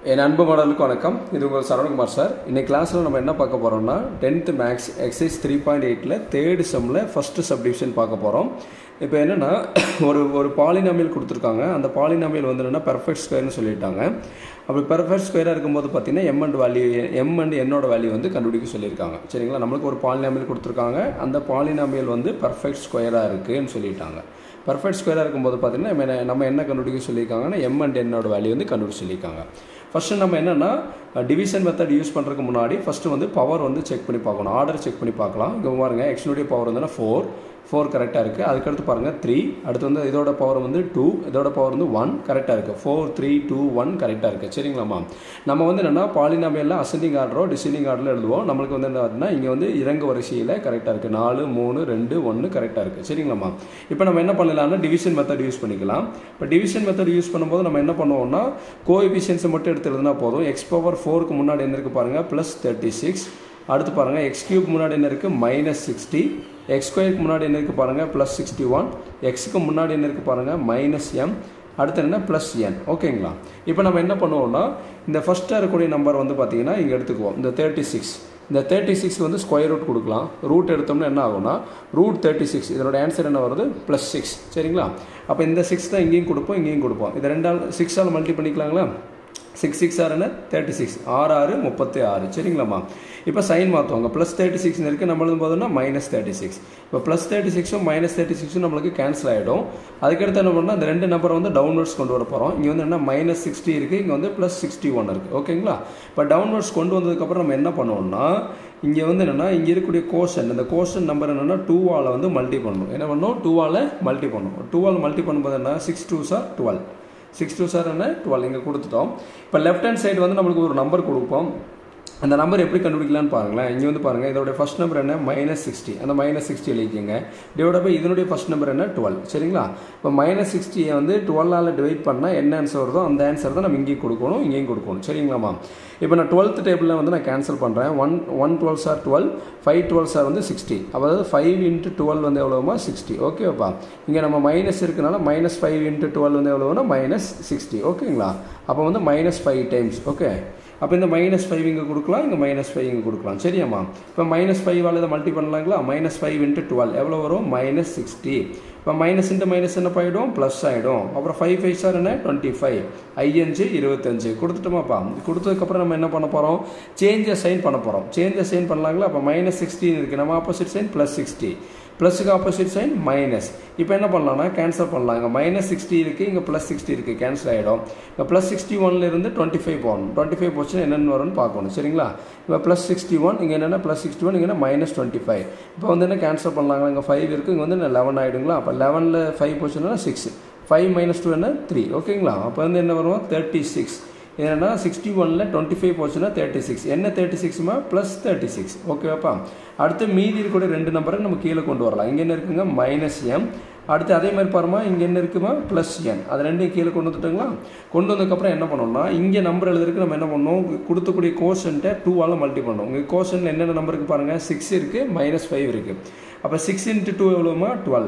என் அன்பு மாடலுக்கு வணக்கம் இது உங்கள் சரவணகுமார் சார் இன்னைக்கு கிளாஸில் நம்ம என்ன பார்க்க போகிறோம்னா tenth maths exercise three point எயிட்டில் தேர்டு செம்மில் ஃபஸ்ட்டு சப்டிவிஷன் பார்க்க போகிறோம் இப்போ என்னென்னா ஒரு ஒரு பாலினாமியல் கொடுத்துருக்காங்க அந்த பாலினாமியல் வந்து என்னென்னா பெர்ஃபெக்ட் ஸ்கொயர்னு சொல்லிட்டாங்க அப்படி பெர்ஃபெக்ட் ஸ்கொயராக இருக்கும்போது பார்த்தீங்கன்னா M and value M and என்னோட வேல்யூ வந்து கண்டுபிடிக்க சொல்லியிருக்காங்க சரிங்களா நம்மளுக்கு ஒரு பாலினாமியல் கொடுத்துருக்காங்க அந்த பாலினாமியல் வந்து பெர்ஃபெக்ட் ஸ்கொயராக இருக்குன்னு சொல்லிட்டாங்க பர்ஃபெக்ட் ஸ்கொயராக இருக்கும்போது பார்த்தீங்கன்னா நம்ம என்ன- நம்ம என்ன கண்டுபிடிக்க சொல்லியிருக்காங்கன்னா எம் அண்ட் என்னோட வேல்யூ வந்து கண்டுபிடிச்சு சொல்லியிருக்காங்க ஃபஸ்ட்டு நம்ம என்னென்னா டிவிஷன் மெத்தட் யூஸ் பண்ணுறதுக்கு முன்னாடி ஃபஸ்ட்டு வந்து பவர் வந்து செக் பண்ணி பார்க்கணும் ஆர்டர் செக் பண்ணி பார்க்கலாம் இங்கே பாருங்க எக்ஸ்னுடைய பவர் வந்துன்னா ஃபோர் ஃபோர் கரெக்டாக இருக்குது அதுக்கடுத்து பாருங்கள் த்ரீ அடுத்து வந்து இதோட பவர் வந்து டூ இதோட பவர் வந்து ஒன் கரெக்டாக இருக்குது ஃபோர் த்ரீ டூ ஒன் கரெக்டாக இருக்குது சரிங்களாம்மா நம்ம வந்து என்னென்னா பாலினாமியெல்லாம் அசெண்டிங் ஆர்டரோ டிசெண்டிங் ஆர்டரில் எழுதுவோம் நம்மளுக்கு வந்து என்ன இங்கே வந்து இறங்கு வரிசையில் கரெக்டாக இருக்குது நாலு மூணு ரெண்டு ஒன்று கரெக்டாக இருக்குது சரிங்களாம்மா இப்போ நம்ம என்ன பண்ணலாம்னா டிவிஷன் மெத்தட் யூஸ் பண்ணிக்கலாம் இப்போ டிவிஷன் மெத்தட் யூஸ் பண்ணும்போது நம்ம என்ன பண்ணுவோம்னா கோஎஃபிஷியன்ஸை மட்டும் எடுத்து எழுதுனா போதும் எக்ஸ் பவர் ஃபோருக்கு முன்னாடி என்ன இருக்குது பாருங்கள் ப்ளஸ் தேர்ட்டி சிக்ஸ் அடுத்து பாருங்கள் எக்ஸ் கியூப் முன்னாடி என்ன இருக்குது மைனஸ் சிக்ஸ்டி எக்ஸ் ஸ்கொயருக்கு முன்னாடி என்ன இருக்குது பாருங்கள் ப்ளஸ் சிக்ஸ்டி ஒன் எக்ஸுக்கு முன்னாடி என்ன இருக்குது பாருங்கள் மைனஸ் எம் அடுத்து என்ன ப்ளஸ் என் ஓகேங்களா இப்போ நம்ம என்ன பண்ணுவோம்னா இந்த ஃபஸ்ட்டாக இருக்கக்கூடிய நம்பர் வந்து பார்த்தீங்கன்னா இங்கே எடுத்துக்குவோம் இந்த தேர்ட்டி சிக்ஸ் இந்த தேர்ட்டி சிக்ஸ் வந்து ஸ்கொயர் ரூட் கொடுக்கலாம் ரூட் எடுத்தோம்னா என்ன ஆகும்னா ரூட் தேர்ட்டி சிக்ஸ் இதனோட ஆன்சர் என்ன வருது ப்ளஸ் சிக்ஸ் சரிங்களா அப்போ இந்த சிக்ஸ் தான் இங்கேயும் கொடுப்போம் இங்கேயும் கொடுப்போம் இதை ரெண்டால் சிக்ஸால் மல்டி பண்ணிக்கலாங்களா சிக்ஸ் சிக்ஸ் ஆறு என்ன தேர்ட்டி சிக்ஸ் ஆறு ஆறு முப்பத்தி ஆறு சரிங்களாம்மா இப்போ சைன் மாற்றுவாங்க ப்ளஸ் தேர்ட்டி சிக்ஸ் இருக்குது நம்மளது போதுன்னா மைனஸ் தேர்ட்டி சிக்ஸ் இப்போ ப்ளஸ் தேர்ட்டி சிக்ஸும் மைனஸ் தேர்ட்டி சிக்ஸும் நம்மளுக்கு கேன்சல் ஆகிடும் அதுக்கடுத்து என்ன பண்ணால் அந்த ரெண்டு நம்பரை வந்து டவுன்வர்ட்ஸ் கொண்டு வர போகிறோம் இங்கே வந்து என்ன மைனஸ் சிக்ஸ்டி இருக்குது இங்கே வந்து ப்ளஸ் சிக்ஸ்டி ஒன் இருக்குது ஓகேங்களா இப்போ டவுன்வர்ட்ஸ் கொண்டு வந்ததுக்கப்புறம் நம்ம என்ன பண்ணுவோம்னா இங்கே வந்து என்னென்னா இங்கே இருக்கக்கூடிய கோஷன் இந்த கோஷன் நம்பர் என்னென்னா டூவால் வந்து மல்டி பண்ணணும் என்ன பண்ணணும் டூவால் மல்டி பண்ணணும் டூவால் மல்டி பண்ணும்போது என்ன six two sir twelve six two sir என்ன டுவெல் இங்கே கொடுத்துட்டோம் இப்போ லெஃப்ட் ஹேண்ட் சைடு வந்து நம்மளுக்கு ஒரு நம்பர் கொடுப்போம் அந்த நம்பர் எப்படி கண்டுபிடிக்கலாம்னு பாருங்களேன் இங்கே வந்து பாருங்கள் இதோட ஃபர்ஸ்ட் நம்பர் என்ன மைனஸ் சிக்ஸ்டி அந்த மைனஸ் சிக்ஸ்டி எழுதிக்கங்க டிவைட் பை இதனுடைய ஃபர்ஸ்ட் நம்பர் என்ன டுவெல் சரிங்களா இப்போ மைனஸ் சிக்ஸ்டியை வந்து டுவெல்லால் டிவைட் பண்ணால் என்ன ஆன்சர் வருதோ அந்த ஆன்சர் தான் நம்ம இங்கேயும் கொடுக்கணும் இங்கேயும் கொடுக்கணும் சரிங்களாம்மா இப்போ நான் டுவெல்த் டேபிளில் வந்து நான் கேன்சல் பண்ணுறேன் one one twelve sir twelve five twelve sir வந்து சிக்ஸ்டி அதாவது ஃபைவ் இன்ட்டு டுவெல் வந்து எவ்வளோமா சிக்ஸ்டி ஓகேப்பா இங்கே நம்ம மைனஸ் இருக்கனால மைனஸ் ஃபைவ் இன்ட்டு டுவெல் வந்து எவ்வளோனா மைனஸ் சிக்ஸ்டி ஓகேங்களா அப்போ வந்து மைனஸ் ஃபைவ் டைம்ஸ் ஓகே அப்போ இந்த மைனஸ் ஃபைவ் இங்கே கொடுக்கலாம் இங்கே மைனஸ் ஃபைவ் இங்கே கொடுக்கலாம் சரியாம்மா இப்போ மைனஸ் ஃபைவால் இதை மல்டி பண்ணலாங்களா மைனஸ் ஃபைவ் இன்ட்டு டுவெல் எவ்வளோ வரும் மைனஸ் சிக்ஸ்டி இப்போ மைனஸ் இன்ட்டு மைனஸ் என்ன ஆகிடும் ப்ளஸ் ஆகிடும் அப்புறம் ஃபைவ் ஃபைவ் சார் என்ன டுவெண்ட்டி ஃபைவ் ஐயஞ்சு இருபத்தஞ்சு கொடுத்துட்டோமாப்பா கொடுத்ததுக்கப்புறம் நம்ம என்ன பண்ண போகிறோம் சேஞ்சை சைன் பண்ண போகிறோம் சேஞ்சை சைன் பண்ணலாங்களா அப்போ மைனஸ் சிக்ஸ்டின் இருக்குது நம்ம ஆப்போசிட் சைன் ப்ளஸ் சிக்ஸ்டி ப்ளஸுக்கு ஆப்போசிட் சைன் மைனஸ் இப்போ என்ன பண்ணலாம்னா கேன்சல் பண்ணலாம் இங்கே மைனஸ் சிக்ஸ்டி இருக்குது இங்கே ப்ளஸ் சிக்ஸ்டி இருக்குது கேன்சல் ஆகிடும் இப்போ ப்ளஸ் சிக்ஸ்டி ஒன்லேருந்து டுவெண்ட்டி ஃபைவ் போகணும் டுவெண்ட்டி ஃபைவ் போச்சுன்னா என்னென்னு வரும்னு பார்க்கணும் சரிங்களா இப்போ ப்ளஸ் சிக்ஸ்டி ஒன் இங்கே என்னென்னா ப்ளஸ் சிக்ஸ்டி ஒன் இங்கே மைனஸ் டுவெண்ட்டி ஃபைவ் இப்போ வந்து என்ன கேன்சல் பண்ணலாங்களா இங்கே ஃபைவ் இருக்குது இங்கே வந்து லெவன் ஆகிடுங்களா அப்போ லெவனில் ஃபைவ் போச்சுன்னா சிக்ஸ் ஃபைவ் மைனஸ் டூ என்ன த்ரீ ஓகேங்களா அப்போ வந்து என்ன வரும் தேர்ட்டி சிக்ஸ் என்னன்னா சிக்ஸ்டி ஒனில் டுவெண்ட்டி ஃபைவ் போச்சுன்னா தேர்ட்டி சிக்ஸ் என்ன தேர்ட்டி சிக்ஸ்மா ப்ளஸ் தேர்ட்டி சிக்ஸ் ஓகேவாப்பா அடுத்து மீதி இருக்கக்கூடிய ரெண்டு நம்பரை நம்ம கீழே கொண்டு வரலாம் இங்கே என்ன இருக்குங்க மைனஸ் எம் அடுத்து அதே மாதிரி பாருமா இங்கே என்ன இருக்குமா ப்ளஸ் என் அது ரெண்டையும் கீழே கொண்டு வந்துட்டுங்களா கொண்டு வந்ததுக்கப்புறம் என்ன பண்ணோம்னா இங்கே நம்பர் எழுதுறதுக்கு நம்ம என்ன பண்ணோம் கொடுத்தக்கூடிய கோஷன்ட்டை டூவால் மல்டி பண்ணோம் உங்கள் கோஷனில் என்னென்ன நம்பருக்கு பாருங்கள் சிக்ஸ் இருக்குது மைனஸ் ஃபைவ் இருக்குது அப்போ சிக்ஸ் இன்ட்டு டூ எவ்வளோமா டுவெல்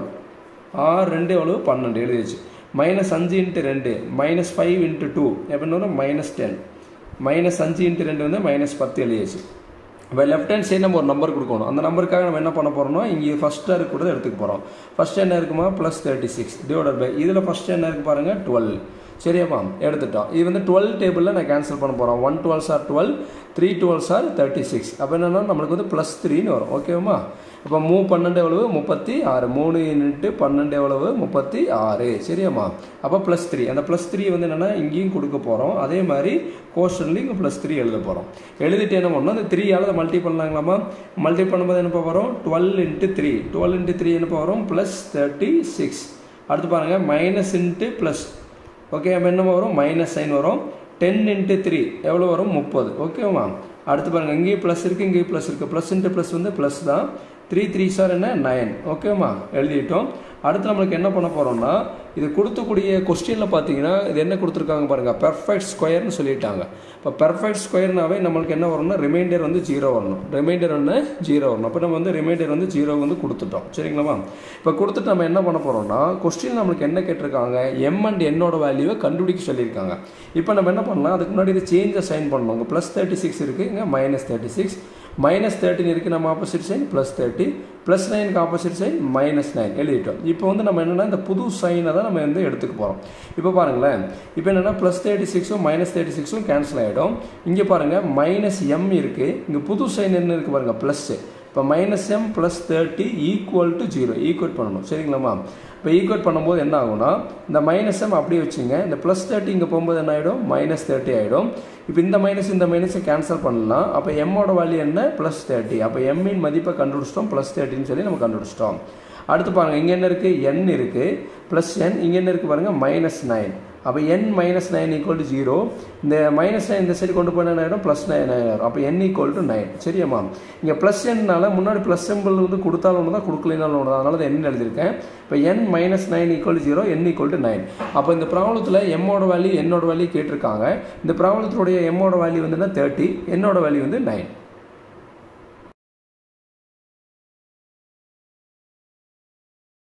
ஆறு ரெண்டு எவ்வளோ பன்னெண்டு எழுதிச்சு மைனஸ் அஞ்சு இன்ட்டு ரெண்டு மைனஸ் ஃபைவ் இன்ட்டு டூ எப்படின்னு வரும் மைனஸ் டென் மைனஸ் அஞ்சு இன்ட்டு ரெண்டு வந்து மைனஸ் பத்து எழுதிச்சு இப்போ லெஃப்ட் ஹேண்ட் சைடு நம்ம ஒரு நம்பர் கொடுக்கணும் அந்த நம்பருக்காக நம்ம என்ன பண்ண போகிறோம்னா இங்கே ஃபஸ்ட்டாக இருக்கிறத எடுத்துக்க போகிறோம் ஃபஸ்ட் என்ன இருக்குமா plus thirty six divided by இதில் ஃபஸ்ட் என்ன இருக்குது பாருங்கள் டுவெல் சரியாப்பா எடுத்துட்டோம் இது வந்து டுவெல் டேபிளில் நான் கேன்சல் பண்ண போகிறோம் one twelve sir twelve three twelve sir thirty six அப்போ என்னென்னா நம்மளுக்கு வந்து ப்ளஸ் த்ரீன்னு வரும் ஓகேவா அப்போ மூ பன்னெண்டு எவ்வளவு முப்பத்தி ஆறு மூணு யூனிட்டு பன்னெண்டு எவ்வளவு முப்பத்தி ஆறு சரியாம்மா அப்போ ப்ளஸ் த்ரீ அந்த ப்ளஸ் த்ரீ வந்து என்னென்னா இங்கேயும் கொடுக்க போகிறோம் அதே மாதிரி கோஷன்லேயும் இங்கே ப்ளஸ் த்ரீ எழுத போகிறோம் எழுதிட்டு என்ன பண்ணோம் அந்த த்ரீயால் அதை மல்டி பண்ணலாங்களாமா மல்டி பண்ணும்போது என்னப்பா வரும் twelve into three twelve into three என்னப்பா வரும் ப்ளஸ் தேர்ட்டி சிக்ஸ் அடுத்து பாருங்கள் மைனஸ் இன்ட்டு ப்ளஸ் ஓகே அப்போ என்ன வரும் மைனஸ் சைன் வரும் டென் இன்ட்டு த்ரீ எவ்வளோ வரும் முப்பது ஓகேவா அடுத்து பாருங்கள் இங்கேயும் ப்ளஸ் இருக்குது இங்கேயும் ப்ளஸ் இருக்குது ப்ளஸ் இன்ட்டு ப்ளஸ் வந்து ப்ளஸ் தான் த்ரீ த்ரீ சார் என்ன நைன் ஓகேம்மா எழுதிட்டோம் அடுத்து நம்மளுக்கு என்ன பண்ண போகிறோம்னா இது கொடுத்தக்கூடிய கொஸ்டினில் பார்த்தீங்கன்னா இது என்ன கொடுத்துருக்காங்க பாருங்கள் பெர்ஃபெக்ட் ஸ்கொயர்னு சொல்லிட்டாங்க இப்போ பெர்ஃபெக்ட் ஸ்கொயர்னாவே நம்மளுக்கு என்ன வரணும்னா ரிமைண்டர் வந்து ஜீரோ வரணும் ரிமைண்டர் வந்து ஜீரோ வரணும் அப்போ நம்ம வந்து ரிமைண்டர் வந்து ஜீரோ வந்து கொடுத்துட்டோம் சரிங்களா இப்போ கொடுத்துட்டு நம்ம என்ன பண்ண போகிறோம்னா கொஸ்டின் நம்மளுக்கு என்ன கேட்டிருக்காங்க எம் அண்ட் என்னோட வேல்யூவை கண்டுபிடிக்க சொல்லியிருக்காங்க இப்போ நம்ம என்ன பண்ணலாம் அதுக்கு முன்னாடி இது சேஞ்சை சைன் பண்ணணும் உங்கள் ப்ளஸ் தேர்ட்டி சிக்ஸ் இருக்குது இங்கே மைனஸ் தேர்ட்டி சிக்ஸ் மைனஸ் தேர்ட்டின் இருக்குது நம்ம opposite sign plus thirty plus நைனுக்கு ஆப்போசிட் சைன் மைனஸ் நைன் எழுதிட்டோம் இப்போ வந்து நம்ம என்னென்னா இந்த புது சைனை தான் நம்ம வந்து எடுத்துக்க போகிறோம் இப்போ பாருங்களேன் இப்போ என்னென்னா ப்ளஸ் தேர்ட்டி சிக்ஸும் மைனஸ் தேர்ட்டி சிக்ஸும் கேன்சல் ஆகிடும் இங்கே பாருங்கள் மைனஸ் எம் இருக்குது இங்கே புது சைன் என்ன இருக்குது பாருங்கள் ப்ளஸ்ஸு இப்போ minus M plus thirty equal to zero equal பண்ணணும் சரிங்களாம்மா இப்போ ஈக்குவல் பண்ணும்போது என்ன ஆகும்னா இந்த மைனஸ் எம் அப்படியே வச்சுங்க இந்த ப்ளஸ் தேர்ட்டி இங்கே போகும்போது என்ன ஆகிடும் மைனஸ் தேர்ட்டி ஆகிடும் இப்போ இந்த மைனஸ் இந்த மைனஸை கேன்சல் பண்ணலாம் அப்போ எம்மோட வேல்யூ என்ன ப்ளஸ் தேர்ட்டி அப்போ எம்மின் மதிப்பை கண்டுபிடிச்சிட்டோம் ப்ளஸ் தேர்ட்டின்னு சொல்லி நம்ம கண்டுபிடிச்சிட்டோம் அடுத்து பாருங்கள் இங்கே என்ன இருக்குது என் இருக்குது ப்ளஸ் என் இங்கே என்ன இருக்குது பாருங்கள் மைனஸ் நைன் அப்போ N minus nine equal to zero இந்த மைனஸ் நைன் இந்த சைடு கொண்டு போய் என்ன ஆகிடும் ப்ளஸ் நைன் ஆயிடும் அப்போ என் ஈக்குவல் டு நைன் சரியாம்மா இங்கே ப்ளஸ் என்னால முன்னாடி ப்ளஸ் சிம்பிள் வந்து கொடுத்தாலும் ஒன்று தான் கொடுக்கலனாலும் ஒன்று தான் அதனால தான் என் எழுதியிருக்கேன் இப்போ N minus nine equal to zero N equal to nine அப்போ இந்த ப்ராப்ளத்தில் எம்மோட வேல்யூ என்னோட வேல்யூ கேட்டிருக்காங்க இந்த ப்ராப்ளத்தினுடைய எம்மோட வேல்யூ வந்து தேர்ட்டி என்னோட வேல்யூ வந்து நைன்